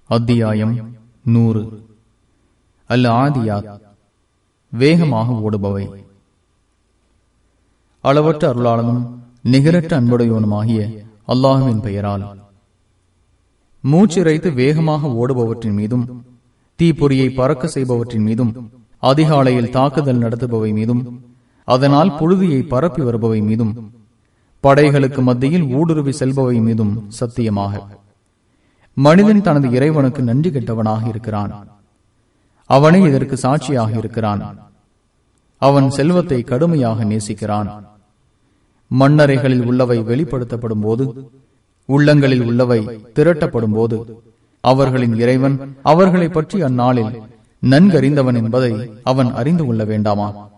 அத்தியாயம் நூறு அல் ஆதியாத் வேகமாக ஓடுபவை அளவற்ற அருளாளனும் நிகரற்ற அன்புடையவனுமாகிய அல்லாஹுவின் பெயரால் மூச்சிறைத்து வேகமாக ஓடுபவற்றின் மீதும் தீப்பொறியை பறக்க செய்பவற்றின் மீதும் அதிகாலையில் தாக்குதல் நடத்துபவை மீதும் அதனால் புழுதியை பரப்பி வருபவை மீதும் படைகளுக்கு மத்தியில் ஊடுருவி செல்பவை மீதும் சத்தியமாக மனிதன் தனது இறைவனுக்கு நன்றி கெட்டவனாக இருக்கிறான் அவனே இதற்கு சாட்சியாக இருக்கிறான் அவன் செல்வத்தை கடுமையாக நேசிக்கிறான் மண்ணறைகளில் உள்ளவை வெளிப்படுத்தப்படும் போது உள்ளங்களில் உள்ளவை திரட்டப்படும் போது அவர்களின் இறைவன் அவர்களை பற்றி அந்நாளில் நன்கறிந்தவன் என்பதை அவன் அறிந்து கொள்ள வேண்டாமா